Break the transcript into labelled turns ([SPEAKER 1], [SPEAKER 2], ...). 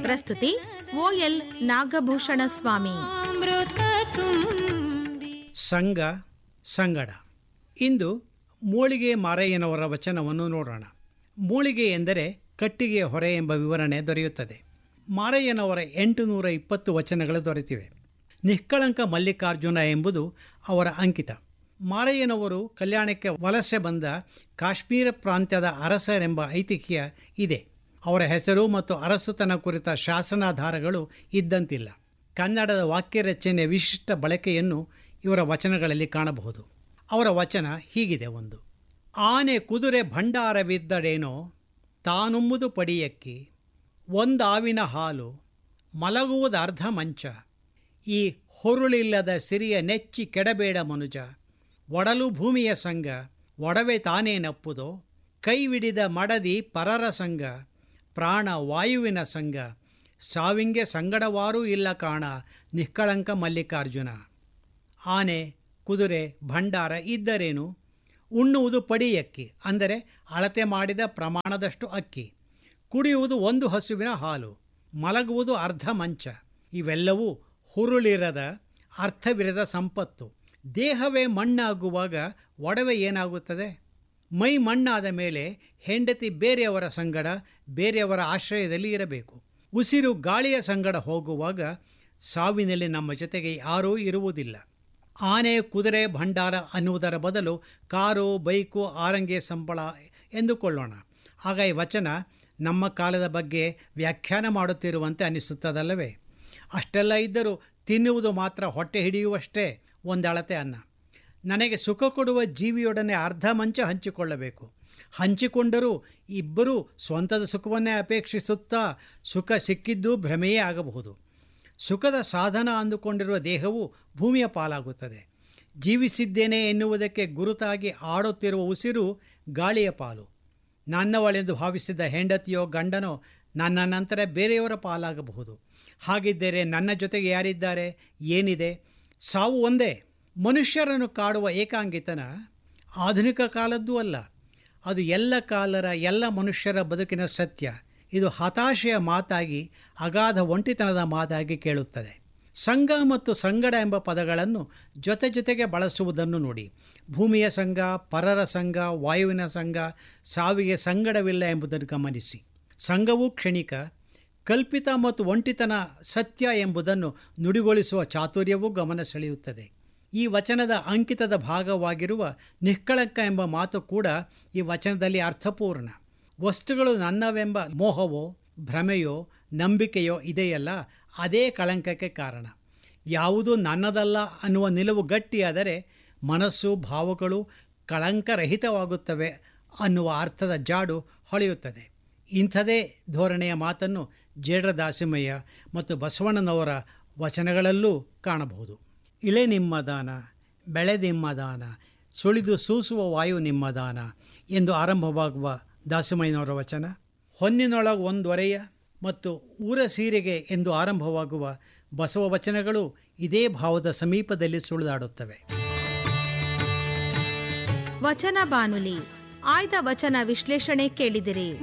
[SPEAKER 1] ಪ್ರಸ್ತುತಿ ಓಎಲ್ ನಾಗಭೂಷಣ ಸ್ವಾಮಿ
[SPEAKER 2] ಅಮೃತ ತುಂಬಿ
[SPEAKER 3] ಸಂಘ ಸಂಗಡ ಇಂದು ಮೂಳಿಗೆ ಮಾರಯ್ಯನವರ ವಚನವನ್ನು ನೋಡೋಣ ಮೂಳಿಗೆ ಎಂದರೆ ಕಟ್ಟಿಗೆ ಹೊರೆ ಎಂಬ ವಿವರಣೆ ದೊರೆಯುತ್ತದೆ ಮಾರಯ್ಯನವರ ಎಂಟು ನೂರ ಇಪ್ಪತ್ತು ವಚನಗಳು ದೊರೆತಿವೆ ನಿಷ್ಕಳಂಕ ಮಲ್ಲಿಕಾರ್ಜುನ ಎಂಬುದು ಅವರ ಅಂಕಿತ ಮಾರಯ್ಯನವರು ಕಲ್ಯಾಣಕ್ಕೆ ವಲಸೆ ಬಂದ ಕಾಶ್ಮೀರ ಪ್ರಾಂತ್ಯದ ಅರಸರೆಂಬ ಐತಿಹ್ಯ ಇದೆ ಅವರ ಹೆಸರು ಮತ್ತು ಅರಸುತನ ಕುರಿತ ಶಾಸನಾಧಾರಗಳು ಇದ್ದಂತಿಲ್ಲ ಕನ್ನಡದ ವಾಕ್ಯ ರಚನೆ ವಿಶಿಷ್ಟ ಬಳಕೆಯನ್ನು ಇವರ ವಚನಗಳಲ್ಲಿ ಕಾಣಬಹುದು ಅವರ ವಚನ ಹೀಗಿದೆ ಒಂದು ಆನೆ ಕುದುರೆ ಭಂಡಾರವಿದ್ದಡೇನೋ ತಾನುಂಬುದು ಪಡಿಯಕ್ಕಿ ಒಂದಾವಿನ ಹಾಲು ಮಲಗುವುದು ಅರ್ಧ ಮಂಚ ಈ ಹೊರುಳಿಲ್ಲದ ಸಿರಿಯ ನೆಚ್ಚಿ ಕೆಡಬೇಡ ಮನುಜ ಒಡಲು ಭೂಮಿಯ ಸಂಘ ಒಡವೆ ತಾನೇ ನಪ್ಪುದೋ ಕೈವಿಡಿದ ಮಡದಿ ಪರರ ಸಂಘ ಪ್ರಾಣ ವಾಯುವಿನ ಸಂಘ ಸಾವಿಂಗೆ ಸಂಗಡವಾರೂ ಇಲ್ಲ ಕಾಣ ನಿಷ್ಕಳಂಕ ಮಲ್ಲಿಕಾರ್ಜುನ ಆನೆ ಕುದುರೆ ಭಂಡಾರ ಇದ್ದರೇನು ಉಣ್ಣುವುದು ಪಡಿಯಕ್ಕಿ ಅಂದರೆ ಅಳತೆ ಮಾಡಿದ ಪ್ರಮಾಣದಷ್ಟು ಅಕ್ಕಿ ಕುಡಿಯುವುದು ಒಂದು ಹಸುವಿನ ಹಾಲು ಮಲಗುವುದು ಅರ್ಧ ಮಂಚ ಇವೆಲ್ಲವೂ ಹುರುಳಿರದ ಅರ್ಥವಿರದ ಸಂಪತ್ತು ದೇಹವೇ ಮಣ್ಣಾಗುವಾಗ ಒಡವೆ ಏನಾಗುತ್ತದೆ ಮೈ ಮಣ್ಣಾದ ಮೇಲೆ ಹೆಂಡತಿ ಬೇರೆಯವರ ಸಂಗಡ ಬೇರೆಯವರ ಆಶ್ರಯದಲ್ಲಿ ಇರಬೇಕು ಉಸಿರು ಗಾಳಿಯ ಸಂಗಡ ಹೋಗುವಾಗ ಸಾವಿನಲ್ಲಿ ನಮ್ಮ ಜೊತೆಗೆ ಯಾರೂ ಇರುವುದಿಲ್ಲ ಆನೆ ಕುದುರೆ ಭಂಡಾರ ಅನ್ನುವುದರ ಬದಲು ಕಾರು ಬೈಕು ಆರಂಗೆ ಸಂಬಳ ಎಂದುಕೊಳ್ಳೋಣ ಆಗ ಈ ವಚನ ನಮ್ಮ ಕಾಲದ ಬಗ್ಗೆ ವ್ಯಾಖ್ಯಾನ ಮಾಡುತ್ತಿರುವಂತೆ ಅನಿಸುತ್ತದಲ್ಲವೇ ಅಷ್ಟೆಲ್ಲ ಇದ್ದರೂ ತಿನ್ನುವುದು ಮಾತ್ರ ಹೊಟ್ಟೆ ಹಿಡಿಯುವಷ್ಟೇ ಒಂದಳತೆ ಅನ್ನ ನನಗೆ ಸುಖ ಕೊಡುವ ಜೀವಿಯೊಡನೆ ಅರ್ಧ ಮಂಚ ಹಂಚಿಕೊಳ್ಳಬೇಕು ಹಂಚಿಕೊಂಡರೂ ಇಬ್ಬರೂ ಸ್ವಂತದ ಸುಖವನ್ನೇ ಅಪೇಕ್ಷಿಸುತ್ತಾ ಸುಖ ಸಿಕ್ಕಿದ್ದೂ ಭ್ರಮೆಯೇ ಆಗಬಹುದು ಸುಖದ ಸಾಧನ ಅಂದುಕೊಂಡಿರುವ ದೇಹವು ಭೂಮಿಯ ಪಾಲಾಗುತ್ತದೆ ಜೀವಿಸಿದ್ದೇನೆ ಎನ್ನುವುದಕ್ಕೆ ಗುರುತಾಗಿ ಆಡುತ್ತಿರುವ ಉಸಿರು ಗಾಳಿಯ ಪಾಲು ನನ್ನವಳೆಂದು ಭಾವಿಸಿದ ಹೆಂಡತಿಯೋ ಗಂಡನೋ ನನ್ನ ನಂತರ ಬೇರೆಯವರ ಪಾಲಾಗಬಹುದು ಹಾಗಿದ್ದರೆ ನನ್ನ ಜೊತೆಗೆ ಯಾರಿದ್ದಾರೆ ಏನಿದೆ ಸಾವು ಒಂದೇ ಮನುಷ್ಯರನ್ನು ಕಾಡುವ ಏಕಾಂಗಿತನ ಆಧುನಿಕ ಕಾಲದ್ದೂ ಅಲ್ಲ ಅದು ಎಲ್ಲ ಕಾಲರ ಎಲ್ಲ ಮನುಷ್ಯರ ಬದುಕಿನ ಸತ್ಯ ಇದು ಹತಾಶೆಯ ಮಾತಾಗಿ ಅಗಾಧ ಒಂಟಿತನದ ಮಾತಾಗಿ ಕೇಳುತ್ತದೆ ಸಂಘ ಮತ್ತು ಸಂಗಡ ಎಂಬ ಪದಗಳನ್ನು ಜೊತೆ ಜೊತೆಗೆ ಬಳಸುವುದನ್ನು ನೋಡಿ ಭೂಮಿಯ ಸಂಘ ಪರರ ಸಂಘ ವಾಯುವಿನ ಸಂಘ ಸಾವಿಗೆ ಸಂಗಡವಿಲ್ಲ ಎಂಬುದನ್ನು ಗಮನಿಸಿ ಸಂಘವೂ ಕ್ಷಣಿಕ ಕಲ್ಪಿತ ಮತ್ತು ಒಂಟಿತನ ಸತ್ಯ ಎಂಬುದನ್ನು ನುಡಿಗೊಳಿಸುವ ಚಾತುರ್ಯವೂ ಗಮನ ಸೆಳೆಯುತ್ತದೆ ಈ ವಚನದ ಅಂಕಿತದ ಭಾಗವಾಗಿರುವ ನಿಷ್ಕಳಂಕ ಎಂಬ ಮಾತು ಕೂಡ ಈ ವಚನದಲ್ಲಿ ಅರ್ಥಪೂರ್ಣ ವಸ್ತುಗಳು ನನ್ನವೆಂಬ ಮೋಹವೋ ಭ್ರಮೆಯೋ ನಂಬಿಕೆಯೋ ಇದೆಯಲ್ಲ ಅದೇ ಕಳಂಕಕ್ಕೆ ಕಾರಣ ಯಾವುದು ನನ್ನದಲ್ಲ ಅನ್ನುವ ನಿಲುವು ಗಟ್ಟಿಯಾದರೆ ಮನಸ್ಸು ಭಾವಗಳು ಕಳಂಕರಹಿತವಾಗುತ್ತವೆ ಅನ್ನುವ ಅರ್ಥದ ಜಾಡು ಹೊಳೆಯುತ್ತದೆ ಇಂಥದೇ ಧೋರಣೆಯ ಮಾತನ್ನು ಜೇಡ್ರ ದಾಸಿಮಯ್ಯ ಮತ್ತು ಬಸವಣ್ಣನವರ ವಚನಗಳಲ್ಲೂ ಕಾಣಬಹುದು ಇಳೆ ನಿಮ್ಮ ದಾನ ಬೆಳೆ ನಿಮ್ಮ ದಾನ ಸುಳಿದು ಸೂಸುವ ವಾಯು ನಿಮ್ಮ ದಾನ ಎಂದು ಆರಂಭವಾಗುವ ದಾಸಿಮಯ್ಯನವರ ವಚನ ಹೊನ್ನಿನೊಳಗೆ ಒಂದೊರೆಯ ಮತ್ತು ಊರ ಸೀರೆಗೆ ಎಂದು ಆರಂಭವಾಗುವ ಬಸವ ವಚನಗಳು ಇದೇ ಭಾವದ ಸಮೀಪದಲ್ಲಿ ಸುಳಿದಾಡುತ್ತವೆ
[SPEAKER 1] ವಚನ ಬಾನುಲಿ ಆಯ್ದ ವಚನ ವಿಶ್ಲೇಷಣೆ ಕೇಳಿದಿರಿ